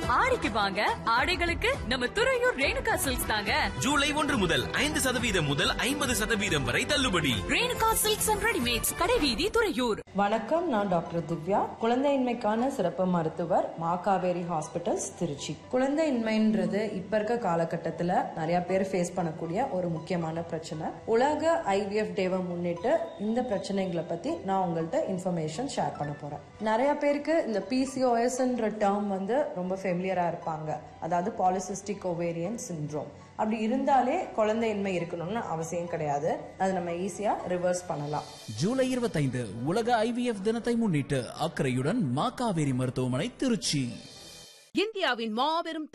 ஆடிக்கு வாங்க ஆடைகளுக்கு நம்ம துறையூர் ரேணுகா சில்க்ஸ் தாங்க ஜூலை ஒன்று முதல் ஐந்து சதவீதம் முதல் ஐம்பது சதவீதம் வரை தள்ளுபடி ரேணுகா சில்க்ஸ் அண்ட் ரெடிமேட்ஸ் கடைவீதி துறையூர் வணக்கம் நான் டாக்டர் திவ்யா குழந்தையின்மைக்கான சிறப்பு மருத்துவர் மாகாவேரி ஹாஸ்பிட்டல்ஸ் திருச்சி குழந்தையின்மைன்றது இப்ப இருக்க காலகட்டத்துல நிறைய பேர் ஃபேஸ் பண்ணக்கூடிய ஒரு முக்கியமான பிரச்சனை உலக ஐவிஎஃப் டேவை முன்னிட்டு இந்த பிரச்சனைகளை பத்தி நான் உங்கள்கிட்ட இன்ஃபர்மேஷன் ஷேர் பண்ண போறேன் நிறைய பேருக்கு இந்த பிசிஓஎஸ்ன்ற டேர்ம் வந்து ரொம்ப ஃபெமிலியரா இருப்பாங்க அதாவது பாலிசிஸ்டிக் ஓவேரியன் சிண்ட்ரோம் அப்படி இருந்தாலே குழந்தையின்மை இருக்கணும்னு அவசியம் கிடையாது அது நம்ம ஈஸியா ரிவர்ஸ் பண்ணலாம் ஜூலை 25 உலக ஐவிஎஃப் தினத்தை முன்னிட்டு அக்கறையுடன் மா காவேரி மருத்துவமனை திருச்சி இந்தியாவின் மாபெரும்